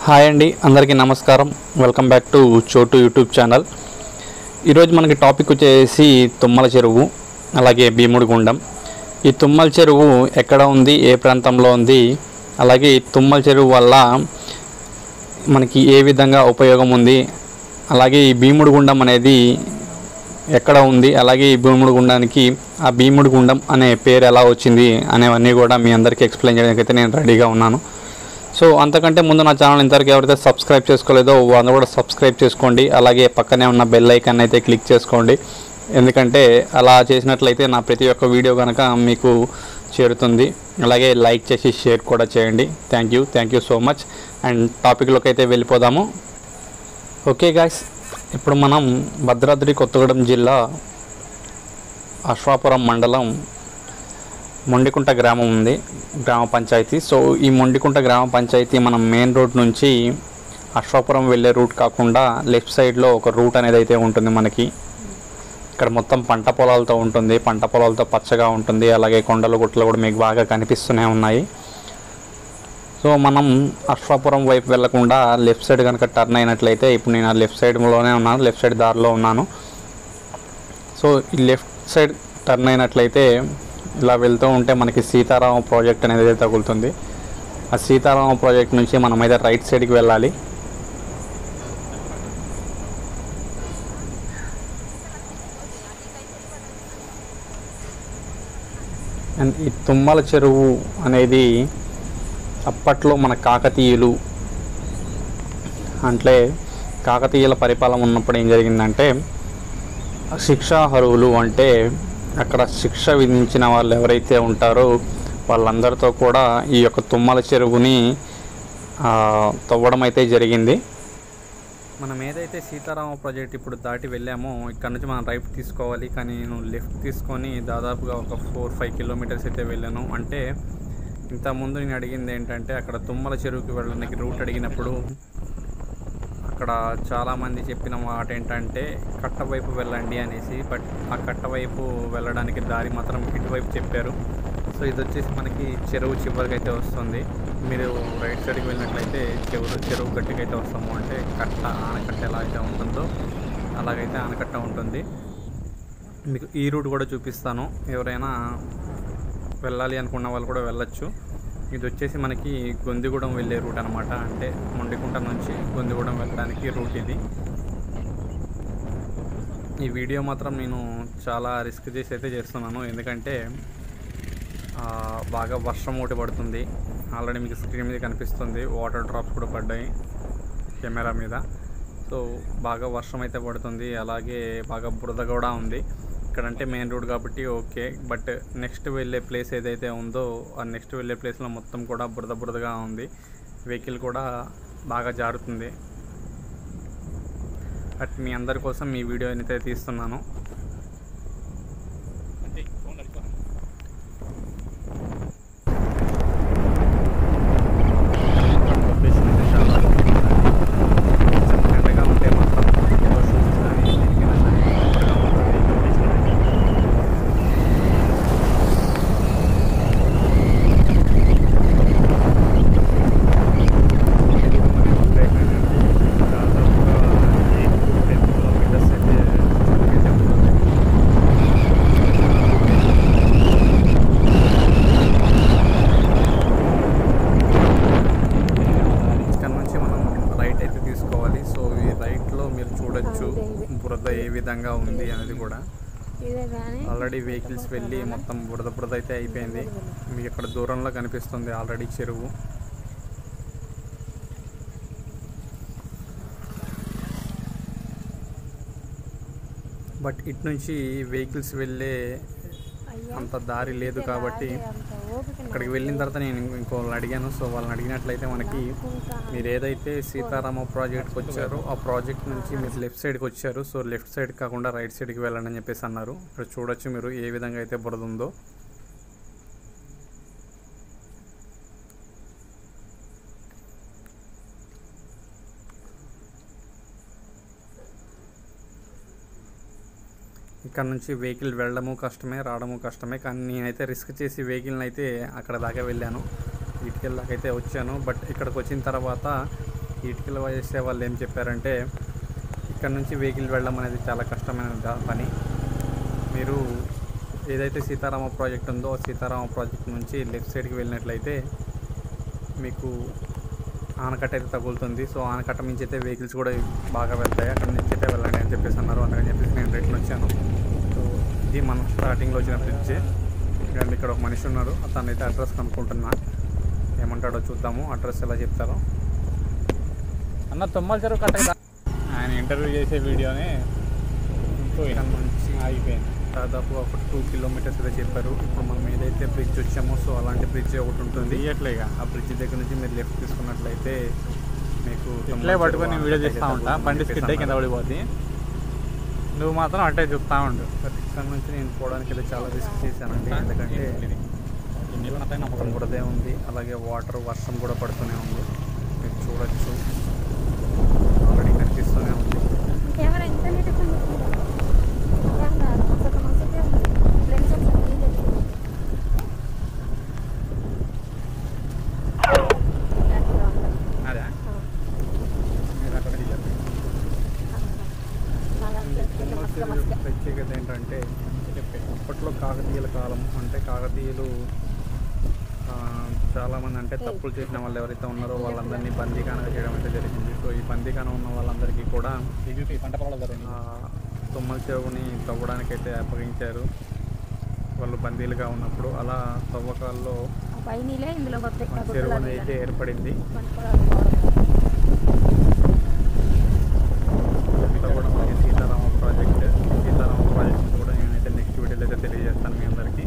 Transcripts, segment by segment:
Hi అండి అందరికీ నమస్కారం welcome back to Chotu YouTube channel ఈరోజు మనకి టాపిక్ వచ్చేసి తుమ్మల చెరువు అలాగే భీముడి గుండం ఈ తుమ్మల చెరువు ఎక్కడ ఉంది ఏ ప్రాంతంలో ఉంది అలాగే ఈ తుమ్మల చెరువు వల్ల మనకి ఏ విధంగా ఉపయోగం ఉంది అలాగే ఈ భీముడి గుండం అనేది ఎక్కడ ఉంది అలాగే ఈ భీముడి గుండానికి ఆ భీముడి గుండం అనే పేరు ఎలా వచ్చింది అనేవన్నీ కూడా మీ అందరికీ ఎక్స్ప్లెయిన్ చేయడానికి అయితే నేను రెడీగా ఉన్నాను సో అంతకంటే ముందు నా ఛానల్ ఇంతవరకు ఎవరైతే సబ్స్క్రైబ్ చేసుకోలేదో వాళ్ళు కూడా సబ్స్క్రైబ్ చేసుకోండి అలాగే పక్కనే ఉన్న బెల్ ఐకాన్ అయితే క్లిక్ చేసుకోండి ఎందుకంటే అలా చేసినట్లయితే నా ప్రతి ఒక్క వీడియో కనుక మీకు చేరుతుంది అలాగే లైక్ చేసి షేర్ కూడా చేయండి thank you thank you so much and టాపిక్లోకి అయితే వెళ్ళిపోదాము ఓకే గాయస్ ఇప్పుడు మనం భద్రాద్రి కొత్తగూడెం జిల్లా అశ్వాపురం మండలం మొండికుంట గ్రామం ఉంది గ్రామ పంచాయతీ సో ఈ మొండికుంట గ్రామ పంచాయతీ మనం మెయిన్ రోడ్ నుంచి అశ్వాపురం వెళ్ళే రూట్ కాకుండా లెఫ్ట్ సైడ్లో ఒక రూట్ అనేది అయితే ఉంటుంది మనకి ఇక్కడ మొత్తం పంట పొలాలతో ఉంటుంది పంట పొలాలతో పచ్చగా ఉంటుంది అలాగే కొండలు గుట్టలు కూడా మీకు బాగా కనిపిస్తూనే ఉన్నాయి సో మనం అశ్వాపురం వైపు వెళ్లకుండా లెఫ్ట్ సైడ్ కనుక టర్న్ అయినట్లయితే ఇప్పుడు నేను ఆ లెఫ్ట్ సైడ్లోనే ఉన్నాను లెఫ్ట్ సైడ్ దారిలో ఉన్నాను సో ఈ లెఫ్ట్ సైడ్ టర్న్ అయినట్లయితే ఇలా వెళ్తూ ఉంటే మనకి సీతారామ ప్రాజెక్ట్ అనేది అయితే తగులుతుంది ఆ సీతారామ ప్రాజెక్ట్ నుంచి మనమైతే రైట్ సైడ్కి వెళ్ళాలి అండ్ ఈ తుమ్మల చెరువు అనేది అప్పట్లో మన కాకతీయులు అంటే కాకతీయుల పరిపాలన ఉన్నప్పుడు ఏం జరిగిందంటే శిక్షార్హులు అంటే అక్కడ శిక్ష విధించిన వాళ్ళు ఎవరైతే ఉంటారో వాళ్ళందరితో కూడా ఈ యొక్క తుమ్మల చెరువుని ఆ, తవ్వడం అయితే జరిగింది మనం ఏదైతే సీతారామ ప్రాజెక్ట్ ఇప్పుడు దాటి వెళ్ళామో ఇక్కడ నుంచి మనం రైట్ తీసుకోవాలి కానీ నేను లెఫ్ట్ తీసుకొని దాదాపుగా ఒక ఫోర్ ఫైవ్ కిలోమీటర్స్ అయితే వెళ్ళాను అంటే ఇంతకుముందు నేను అడిగింది ఏంటంటే అక్కడ తుమ్మల చెరువుకి వెళ్ళడానికి రూట్ అడిగినప్పుడు అక్కడ చాలామంది చెప్పిన మాట ఏంటంటే కట్ట వైపు వెళ్ళండి అనేసి బట్ ఆ కట్ట వైపు వెళ్ళడానికి దారి మాత్రం ఇటువైపు చెప్పారు సో ఇది వచ్చేసి మనకి చెరువు చివరికి అయితే వస్తుంది మీరు రైట్ సైడ్కి వెళ్ళినట్లయితే చెరువు చెరువు గట్టికి అయితే వస్తాము అంటే కట్ట ఆనకట్ట ఎలా అయితే ఉంటుందో అలాగైతే ఆనకట్ట ఉంటుంది మీకు ఈ రూట్ కూడా చూపిస్తాను ఎవరైనా వెళ్ళాలి అనుకున్న వాళ్ళు కూడా వెళ్ళొచ్చు ఇది వచ్చేసి మనకి గొందిగూడెం వెళ్ళే రూట్ అనమాట అంటే మొండికుంట నుంచి గొందిగూడెం వెళ్ళడానికి రూట్ ఇది ఈ వీడియో మాత్రం నేను చాలా రిస్క్ చేసి అయితే చేస్తున్నాను ఎందుకంటే ఆ, బాగా వర్షం ఒకటి పడుతుంది ఆల్రెడీ మీకు స్క్రీన్ మీద కనిపిస్తుంది వాటర్ డ్రాప్స్ కూడా పడ్డాయి కెమెరా మీద సో బాగా వర్షం అయితే పడుతుంది అలాగే బాగా బురద కూడా ఉంది ఇక్కడ అంటే మెయిన్ రోడ్ కాబట్టి ఓకే బట్ నెక్స్ట్ వెళ్ళే ప్లేస్ ఏదైతే ఉందో ఆ నెక్స్ట్ వెళ్ళే ప్లేస్లో మొత్తం కూడా బురద బురదగా ఉంది వెహికల్ కూడా బాగా జారుతుంది బట్ మీ అందరి కోసం ఈ వీడియో అయితే తీస్తున్నాను లొకేషన్ అయితే చాలా ఎండగా ఉంటే మాత్రం ఎమోషన్స్ కానీ దేనికైనా సరే సూపర్గా ఉంటుంది ఈ లొకేషన్ అయితే. ఇక్కడ నుంచి మనం రైట్ అయితే తీసుకోవాలి సో ఈ రైట్లో మీరు చూడొచ్చు బురద ఏ విధంగా ఉంది అనేది కూడా ఇదే కానీ ఆల్రెడీ వెహికల్స్ వెళ్ళి మొత్తం బురద బురద అయితే అయిపోయింది మీకు ఇక్కడ దూరంలో కనిపిస్తుంది ఆల్రెడీ చెరువు బట్ ఇటు నుంచి వెహికల్స్ వెళ్ళే అయ్యా అంత దారి లేదు కాబట్టి అంత ఓపిక అక్కడికి వెళ్ళిన తర్వాత నేను ఇంకో వాళ్ళని అడిగాను సో వాళ్ళని అడిగినట్లయితే మనకి మీరు ఏదైతే సీతారామ ప్రాజెక్ట్కి వచ్చారో ఆ ప్రాజెక్ట్ నుంచి మీరు లెఫ్ట్ సైడ్కి వచ్చారు సో లెఫ్ట్ సైడ్ కాకుండా రైట్ సైడ్కి వెళ్ళండి అని చెప్పేసి అన్నారు ఇక్కడ చూడొచ్చు మీరు ఏ విధంగా అయితే బురద ఉందో ఇక్కడ నుంచి వెహికల్ వెళ్ళడము కష్టమే రావడము కష్టమే కానీ నేనైతే రిస్క్ చేసి వెహికల్ని అయితే అక్కడ దాకా వెళ్ళాను ఇటుకెళ్ళాకైతే వచ్చాను బట్ ఇక్కడికి వచ్చిన తర్వాత మనకి ఇటుకలు వేసే వాళ్ళు ఏం చెప్పారంటే ఇక్కడ నుంచి వెహికల్ వెళ్ళడం అనేది చాలా కష్టమైన దా- పని మీరు ఏదైతే సీతారామ ప్రాజెక్ట్ ఉందో ఆ సీతారామ ప్రాజెక్ట్ నుంచి లెఫ్ట్ సైడ్కి వెళ్ళినట్లయితే మీకు ఆనకట్ట అయితే తగులుతుంది సో ఆనకట్ట నుంచి అయితే వెహికల్స్ కూడా బాగా వెళ్తాయి అక్కడ నుంచి అయితే వెళ్ళండి అని చెప్పేసి అన్నారు అందుకని చెప్పేసి నేను రిటర్న్ వచ్చాను సో ఇది మనం స్టార్టింగ్లో వచ్చిన బ్రిడ్జ్ అండ్ ఇక్కడ ఒక మనిషి ఉన్నారు అతను అయితే అడ్రస్ కనుక్కుంటున్నా ఏమంటాడో చూద్దాము అడ్రస్ ఎలా చెప్తారో అన్న తొమ్మల చెరువు కట్ట ఆయన ఇంటర్వ్యూ చేసే వీడియోని ఇక్కడ నుంచి ఆగిపోయింది దాదాపు ఒక టూ కిలోమీటర్స్ అయితే చెప్పారు ఇప్పుడు మనం ఏదైతే బ్రిడ్జ్ వచ్చామో సో అలాంటి బ్రిడ్జ్ ఒకటి ఉంటుంది తీయట్లేగా ఆ బ్రిడ్జ్ దగ్గర నుంచి మీరు లెఫ్ట్ తీసుకున్నట్లయితే మీకు ఇట్లే పట్టుకొని నేను వీడియో తీస్తా ఉంటా బండి స్కిడ్ అయ్యి కింద పడిపోద్ది నువ్వు మాత్రం అట్టే చూస్తా ఉండు ఇక్కడ నుంచి నేను పోవడానికి అయితే చాలా రిస్క్ చేశానండి ఎందుకంటే మొత్తం బురదే ఉంది అలాగే వాటర్ వర్షం కూడా పడుతూనే ఉంది మీరు చూడొచ్చు ఆల్రెడీ కనిపిస్తూనే ఉంది కెమెరా ఎంత నీట్ కెమెరా ఒక మసకే ఉంది లెన్స్ ఒకసారి క్లీన్ చేసి అదే మీరు అక్కడ తీయాలి ప్రత్యేకత ఏంటంటే అప్పట్లో కాకతీయుల కాలం అంటే కాకతీయులు ఆ, చాలామంది అంటే తప్పులు చేసిన వాళ్ళు ఎవరైతే ఉన్నారో వాళ్ళందరినీ బందీఖానగా చేయడం అయితే జరిగింది సో ఈ బందీఖాన ఉన్న వాళ్ళందరికీ కూడా ఇది పంట పొలాలు జరిగింది ఆ, తుమ్మల చెరువుని తవ్వడానికైతే అప్పగించారు వాళ్ళు బందీలుగా ఉన్నప్పుడు అలా తవ్వకాల్లో పై నీళ్ళే ఇందులో కొత్త మన చెరువు అనేది అయితే ఏర్పడింది ఇదంతా కూడా మనకి సీతారామ ప్రాజెక్ట్ సీతారామ ప్రాజెక్ట్ కూడా నేనైతే నెక్స్ట్ వీడియోలో అయితే తెలియజేస్తాను మీ అందరికీ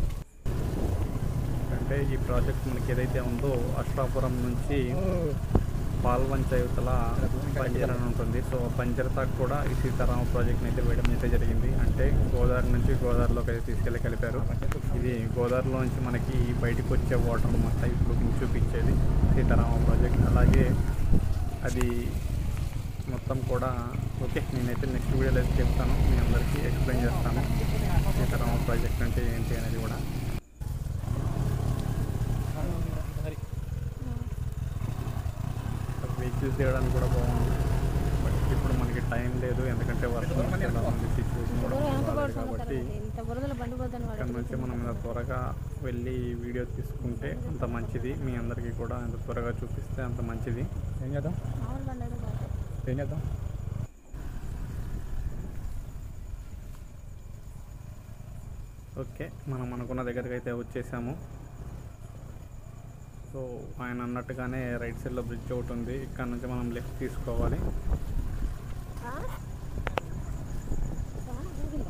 అంటే ఈ ప్రాజెక్ట్ మనకి ఏదైతే ఉందో అశ్వాపురం నుంచి పాల్వంచ యువతల బంజర్ అని ఉంటుంది సో బంజర్తాకు కూడా ఈ సీతారామ ప్రాజెక్ట్ని అయితే వేయడం అయితే జరిగింది అంటే గోదావరి నుంచి గోదావరిలోకి అయితే తీసుకెళ్ళి కలిపారు ఇది గోదావరిలో నుంచి మనకి బయటకు వచ్చే వాటర్ అన్నమాట ఇప్పుడు మీకు చూపించేది సీతారామ ప్రాజెక్ట్ అలాగే అది మొత్తం కూడా ఓకే నేనైతే నెక్స్ట్ వీడియోలో అయితే చెప్తాను మీ అందరికీ ఎక్స్ప్లెయిన్ చేస్తాను సీతారామ ప్రాజెక్ట్ అంటే ఏంటి అనేది కూడా వెహికల్స్ తీయడానికి కూడా బాగుంది బట్ ఇప్పుడు మనకి టైం లేదు ఎందుకంటే వర్షం వచ్చేలా ఉంది సిచ్యువేషన్ కూడా బాగాలేదు కాబట్టి ఇంత బురదలు బండిపోతాను ఇక్కడ నుంచి మనం ఇలా త్వరగా వెళ్ళి వీడియో తీసుకుంటే అంత మంచిది మీ అందరికీ కూడా ఎంత త్వరగా చూపిస్తే అంత మంచిది ఏం చేద్దాం మామూలు బండి అయితే పోతాయి. ఏం చేద్దాం ఓకే మనం అనుకున్న దగ్గరికి అయితే వచ్చేసాము సో ఆయన అన్నట్టుగానే రైట్ సైడ్లో బ్రిడ్జ్ ఒకటి ఉంది ఇక్కడ నుంచి మనం లెఫ్ట్ తీసుకోవాలి ఆ? ఆ, ఊగిలా.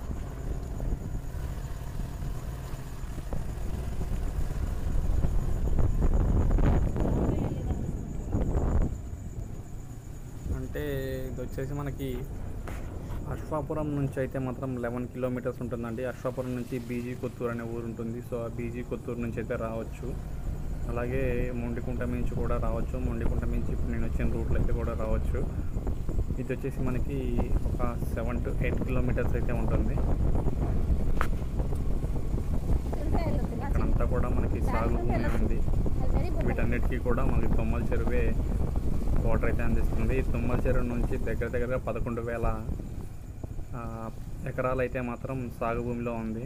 అంటే ఇది వచ్చేసి మనకి అశ్వాపురం నుంచి అయితే మాత్రం లెవెన్ కిలోమీటర్స్ ఉంటుందండి అశ్వాపురం నుంచి బీజీ కొత్తూరు అనే ఊరు ఉంటుంది సో ఆ బీజీ కొత్తూరు నుంచి అయితే రావచ్చు అలాగే మొండికుంట నుంచి కూడా రావచ్చు మొండికుంట నుంచి ఇప్పుడు నేను వచ్చిన రూట్లో అయితే కూడా రావచ్చు ఇది వచ్చేసి మనకి ఒక సెవెన్ టు ఎయిట్ కిలోమీటర్స్ అయితే ఉంటుంది ఇంకా వెళ్ళొద్దు. నా ఇక్కడంతా కూడా మనకి సాగు భూమి ఉంది అది very good. వీటన్నిటికీ కూడా మనకి తుమ్మల చెరువే వాటర్ అయితే అందిస్తుంది ఈ తుమ్మల చెరువు నుంచి దగ్గర దగ్గరగా పదకొండు వేల ఆ, ఎకరాలు అయితే మాత్రం సాగు భూమిలో ఉంది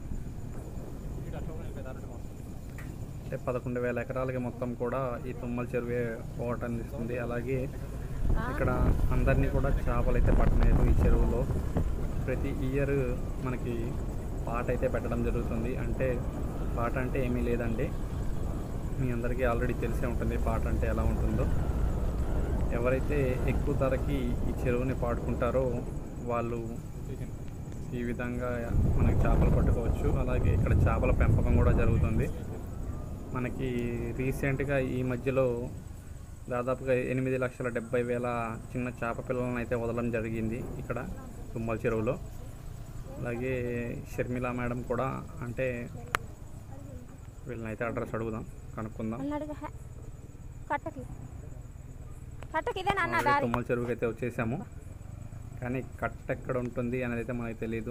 అంటే పదకొండు వేల ఎకరాలకి మొత్తం కూడా ఈ తుమ్మల చెరువే వాటర్ అందిస్తుంది అలాగే ఇక్కడ అందరినీ కూడా చేపలు అయితే పట్టలేదు ఈ చెరువులో ప్రతి ఇయర్ మనకి పాట అయితే పెట్టడం జరుగుతుంది అంటే పాట అంటే ఏమీ లేదండి మీ అందరికీ ఆల్రెడీ తెలిసే ఉంటుంది పాట అంటే ఎలా ఉంటుందో ఎవరైతే ఎక్కువ ధరకి ఈ చెరువుని పాడుకుంటారో వాళ్ళు ఈ విధంగా మనకి చేపలు పట్టుకోవచ్చు అలాగే ఇక్కడ చేపల పెంపకం కూడా జరుగుతుంది మనకి రీసెంట్గా ఈ మధ్యలో దాదాపుగా ఎనిమిది లక్షల డెబ్బై వేల చిన్న చేప పిల్లలను అయితే వదలడం జరిగింది ఇక్కడ తుమ్మల చెరువులో అలాగే షర్మిల మేడం కూడా అంటే వీళ్ళని అయితే అడ్రస్ అడుగుదాం కనుక్కుందాం నన్ను అడుగు హే. కట్టకి కట్టకి ఇదే నాన్న ఆల్రెడీ దారి తుమ్మల చెరువుకి అయితే వచ్చేసాము కానీ కట్ట ఎక్కడ ఉంటుంది అనేది అయితే మనకి తెలియదు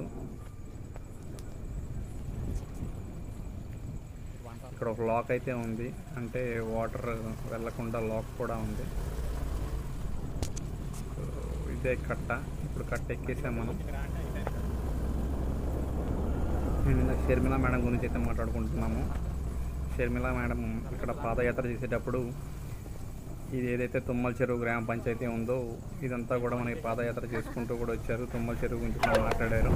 ఇక్కడ ఒక లాక్ అయితే ఉంది అంటే వాటర్ వెళ్ళకుండా లాక్ కూడా ఉంది ఇదే కట్ట ఇప్పుడు కట్ట ఎక్కేసాం మనం నేను ఇందాక షర్మిల మేడం గురించి అయితే మాట్లాడుకుంటున్నాము షర్మిల మేడం ఇక్కడ పాదయాత్ర చేసేటప్పుడు ఇది ఏదైతే తుమ్మల చెరువు గ్రామ పంచాయతీ ఉందో ఇదంతా కూడా మనకి పాదయాత్ర చేసుకుంటూ కూడా వచ్చారు తుమ్మల చెరువు గురించి కూడా మాట్లాడారు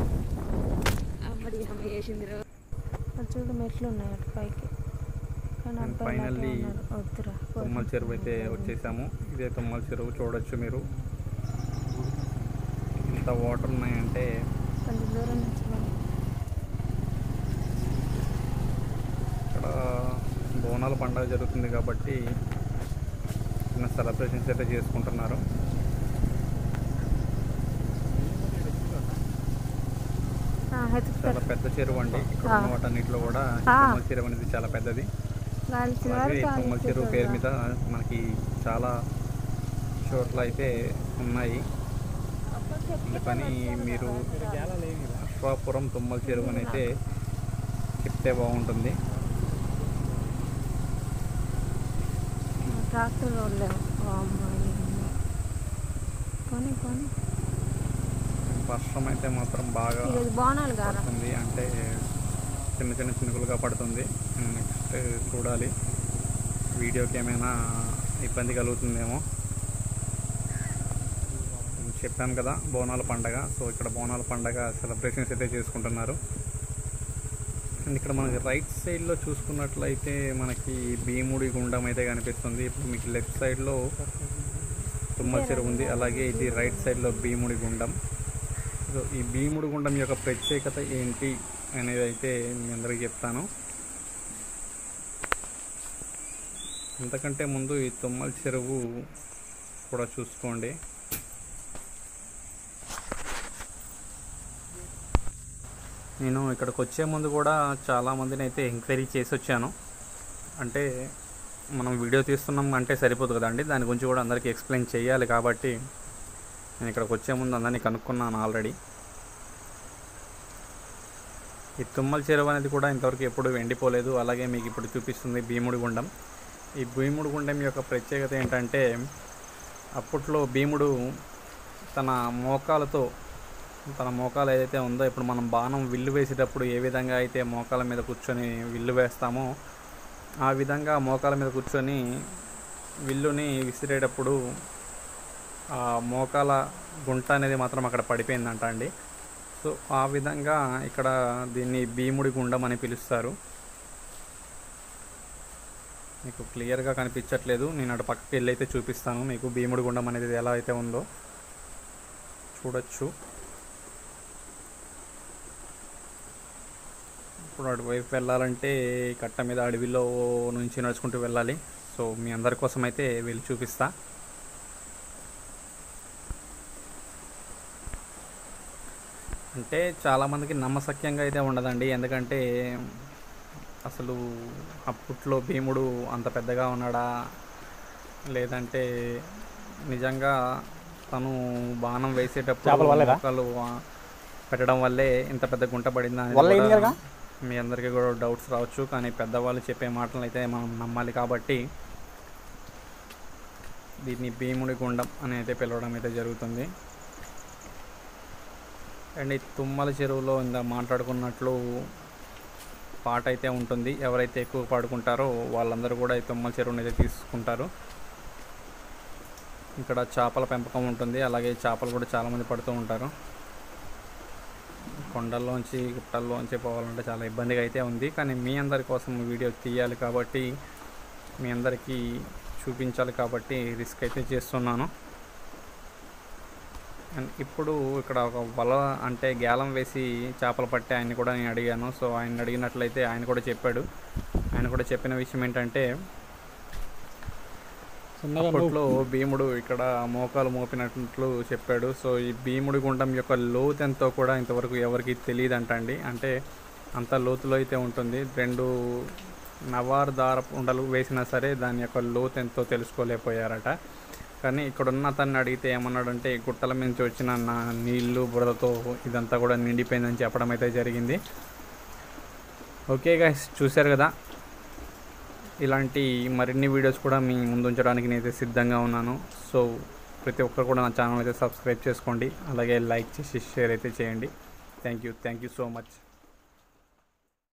అది చూడు మెట్లు ఉన్నాయి అటు పైకి కానీ And అబ్బాయి లాగే finally ఉన్నాడు. వద్దురా తుమ్మల చెరువు అయితే వచ్చేసాము ఇదే తుమ్మల చెరువు చూడొచ్చు మీరు ఇంత వాటర్ ఉన్నాయంటే కొంచెం దూరం నుంచి మనం ఇక్కడ బోనాల పండుగ జరుగుతుంది కాబట్టి చిన్న సెలబ్రేషన్స్ అయితే చేసుకుంటున్నారు ఆ, హెతుకుతారు చాలా పెద్ద చెరువు అండి ఇక్కడ ఉన్న వాటన్నిటిలో కూడా ఆ. తుమ్మల చెరువు అనేది చాలా పెద్దది కాల్చిన అలాగే వారు తుమ్మల చెరువు కాల్చేసారు. పేరు మీద మనకి చాలా చోట్ల అయితే ఉన్నాయి అందుకని మీరు అశ్వాపురం తుమ్మల చెరువు అని అయితే చెప్తే బాగుంటుంది ట్రాక్టర్ రోడ్లేము అమ్మాయి కొని కొని వర్షం అయితే మాత్రం బాగా ఈరోజు బోనాలు కారా పడుతుంది అంటే చిన్న చిన్న చినుకులుగా పడుతుంది నెక్స్ట్ చూడాలి వీడియోకి ఏమైనా ఇబ్బంది కలుగుతుందేమో చెప్పాను కదా బోనాల పండగ సో ఇక్కడ బోనాల పండగ సెలబ్రేషన్స్ అయితే చేసుకుంటున్నారు అండ్ ఇక్కడ మనకి రైట్ సైడ్లో చూసుకున్నట్లయితే మనకి భీముడి గుండం అయితే కనిపిస్తుంది ఇప్పుడు మీకు లెఫ్ట్ సైడ్లో తుమ్మల చెరువు ఉంది అలాగే ఇది రైట్ సైడ్లో భీముడి గుండం సో ఈ భీముడి గుండం యొక్క ప్రత్యేకత ఏంటి అనేది అయితే మీ అందరికీ చెప్తాను అంతకంటే ముందు ఈ తుమ్మల చెరువు కూడా చూసుకోండి నేను ఇక్కడికి వచ్చే ముందు కూడా చాలామందిని అయితే ఎంక్వైరీ చేసి వచ్చాను అంటే మనం వీడియో తీస్తున్నాం అంటే సరిపోదు కదండి దాని గురించి కూడా అందరికీ ఎక్స్ప్లెయిన్ చేయాలి కాబట్టి నేను ఇక్కడికి వచ్చే ముందు అందరినీ కనుక్కున్నాను ఆల్రెడీ ఈ తుమ్మల చెరువు అనేది కూడా ఇంతవరకు ఎప్పుడు ఎండిపోలేదు అలాగే మీకు ఇప్పుడు చూపిస్తుంది భీముడి గుండం ఈ భీముడి గుండం యొక్క ప్రత్యేకత ఏంటంటే అప్పట్లో భీముడు తన మోకాలతో తన మోకాలు ఏదైతే ఉందో ఇప్పుడు మనం బాణం విల్లు వేసేటప్పుడు ఏ విధంగా అయితే మోకాల మీద కూర్చొని విల్లు వేస్తామో ఆ విధంగా మోకాల మీద కూర్చొని విల్లుని విసిరేటప్పుడు ఆ మోకాల గుంట అనేది మాత్రం అక్కడ పడిపోయిందంట అండి సో ఆ విధంగా ఇక్కడ దీన్ని భీముడి గుండం అని పిలుస్తారు మీకు క్లియర్గా కనిపించట్లేదు నేను అటు పక్కకి వెళ్ళి అయితే చూపిస్తాను మీకు భీముడి గుండం అనేది ఎలా అయితే ఉందో చూడొచ్చు ఇప్పుడు అటువైపు వెళ్ళాలంటే ఈ కట్ట మీద అడవిలో నుంచి నడుచుకుంటూ వెళ్ళాలి సో మీ అందరి కోసం అయితే వెళ్ళి చూపిస్తా అంటే చాలామందికి నమ్మశక్యంగా అయితే ఉండదండి ఎందుకంటే అసలు అప్పట్లో భీముడు అంత పెద్దగా ఉన్నాడా లేదంటే నిజంగా తను బాణం వేసేటప్పుడు చేపలు పడలేదా? మొక్కలు ఆ, పెట్టడం వల్లే ఇంత పెద్ద గుంట పడిందా అనేది వల్ల ఏం కూడా జరగా? మీ అందరికీ కూడా డౌట్స్ రావచ్చు కానీ పెద్దవాళ్ళు చెప్పే మాటలు అయితే మనం నమ్మాలి కాబట్టి దీన్ని భీముడి గుండం అని అయితే పిలవడం అయితే జరుగుతుంది అండ్ ఈ తుమ్మల చెరువులో ఇందా మాట్లాడుకున్నట్లు పాట అయితే ఉంటుంది ఎవరైతే ఎక్కువ పాడుకుంటారో వాళ్ళందరూ కూడా ఈ తుమ్మల చెరువుని అయితే తీసుకుంటారు ఇక్కడ చేపల పెంపకం ఉంటుంది అలాగే చేపలు కూడా చాలామంది పడుతూ ఉంటారు కొండల్లోంచి గుట్టల్లోంచి పోవాలంటే చాలా ఇబ్బందిగా అయితే ఉంది కానీ మీ అందరి కోసం వీడియో తీయాలి కాబట్టి మీ అందరికీ చూపించాలి కాబట్టి రిస్క్ అయితే చేస్తున్నాను అండ్ ఇప్పుడు ఇక్కడ ఒక వల అంటే గ్యాలం వేసి చేపలు పట్టే ఆయన కూడా నేను అడిగాను సో ఆయన అడిగినట్లయితే ఆయన కూడా చెప్పాడు ఆయన కూడా చెప్పిన విషయం ఏంటంటే చిన్నగా అప్పట్లో భీముడు ఇక్కడ మోకాలు మోపినట్లు చెప్పాడు సో ఈ భీముడి గుండం యొక్క లోతు ఎంతో కూడా ఇంతవరకు ఎవరికి తెలియదు అంటండి అంటే అంత లోతులో అయితే ఉంటుంది రెండు నవారు దార ఉండలు వేసినా సరే దాని యొక్క లోతు ఎంతో తెలుసుకోలేకపోయారట కానీ ఇక్కడున్న అతన్ని అడిగితే ఏమన్నాడంటే ఈ గుట్టల నుంచి వచ్చిన నా నీళ్లు బురదతో ఇదంతా కూడా నిండిపోయిందని చెప్పడం అయితే జరిగింది ఓకే గైస్ చూశారు కదా ఇలాంటి మరిన్ని వీడియోస్ కూడా మీ ముందు ఉంచడానికి నేనైతే సిద్ధంగా ఉన్నాను సో ప్రతి ఒక్కరు కూడా నా ఛానల్ అయితే సబ్స్క్రైబ్ చేసుకోండి అలాగే లైక్ చేసి షేర్ అయితే చేయండి thank you thank you so much